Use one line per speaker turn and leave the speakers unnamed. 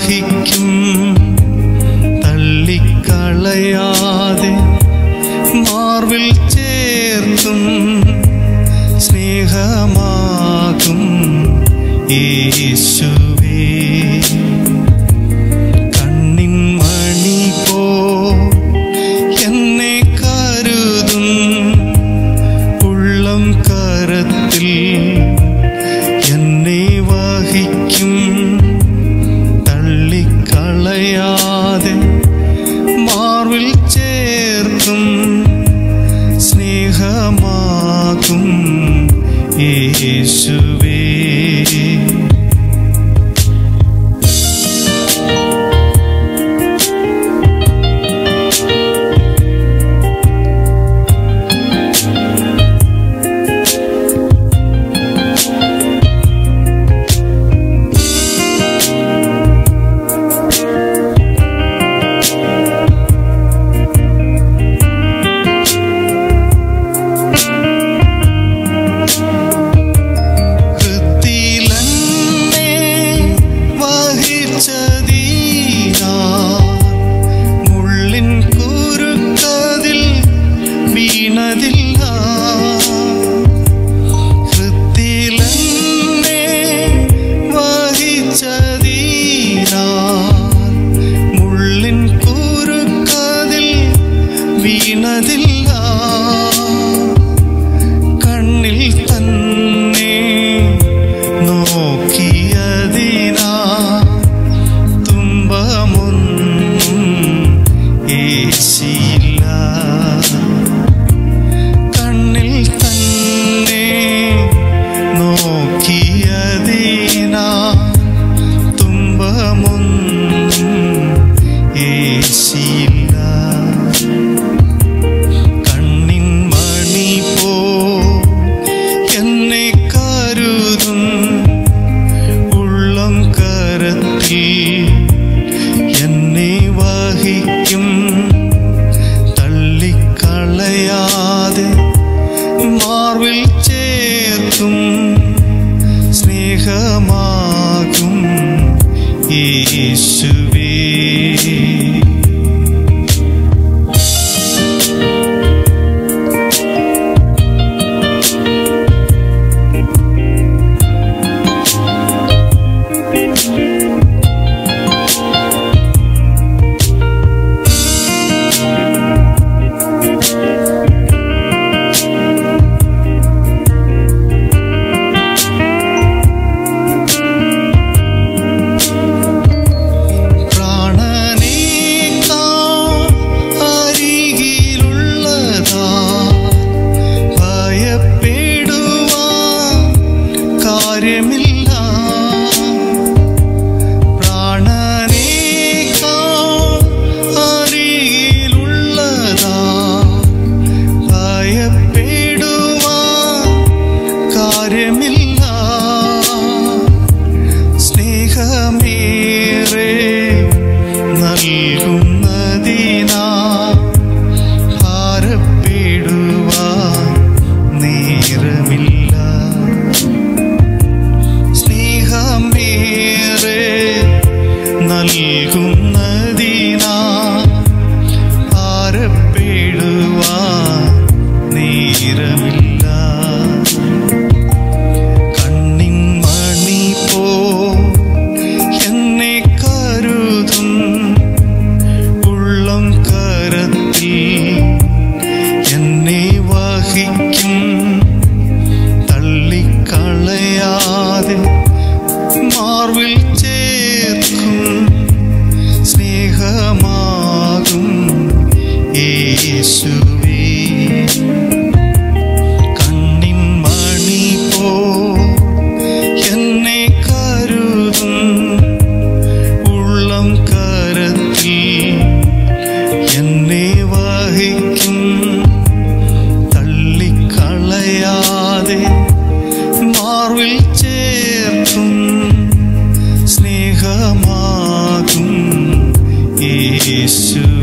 വഹിക്കും തള്ളിക്കളയാതെ മാർവിൽ ചേർക്കും സ്നേഹമാകും യേശുവേ കണ്ണിൻ മണി പോ എന്നെ കരുതും ഉള്ളം കരത്തിൽ എന്നെ വഹിക്കും തള്ളിക്കളയാതെ മാർവിൽ ചേർക്കും സ്നേഹമാകും യേശുവേ ഹൃത്തിലെന്നെ വഹിച്ചതീനാ മുള്ളിൻ കുരുക്കതിൽ വീണതില്ല ഹൃത്തിലെന്നെ വഹിച്ചതീനാ മുള്ളിൻ കുരുക്കതിൽ വീണതില്ല കണ്ണിൽ തന്നെ നോക്കിയതിനാ തുമ്പമൊന്നും ഏശിയില്ല കണ്ണിൽ തന്നെ നോക്കിയതിനാ തുമ്പമൊന്നും ഏശിയില്ല കണ്ണിൻ മണി പോ എന്നെ കരുതും ഉള്ളം കരത്തിൽ എന്നെ വഹിക്കും തള്ളിക്കളയാതെ മാർവിൽ ചേർക്കും സ്നേഹമാകും യേശുവേ പ്രാണനേക്കാ അരികിലുള്ളതാ ഭയപ്പെടുവാൻ കാര്യമില്ല പ്രാണനേക്കാ അരികിലുള്ളതാ ഭയപ്പെടുവാൻ കാര്യമില്ല സ്നേഹമേറെ നൽകുന്നതിനാ ഭാരപ്പെടുവാൻ നേരമില്ല സ്നേഹമേറെ നൽകുന്നതിനാ ഭാരപ്പെടുവാൻ നേരമില്ല കണ്ണിൻ മണി പോ എന്നെ കരുതും ഉള്ളം കരത്തിൽ എന്നെ വഹിക്കും തള്ളിക്കളയാതെ മാർവിൽ ചേർക്കും സ്നേഹമാകും യേശുവേ കണ്ണിൻ മണി പോ എന്നെ കരുതും ഉള്ളം കരത്തിൽ എന്നെ വഹിക്കും തള്ളിക്കളയാതെ മാർവിൽ ചേർക്കും സ്നേഹമാകും യേശു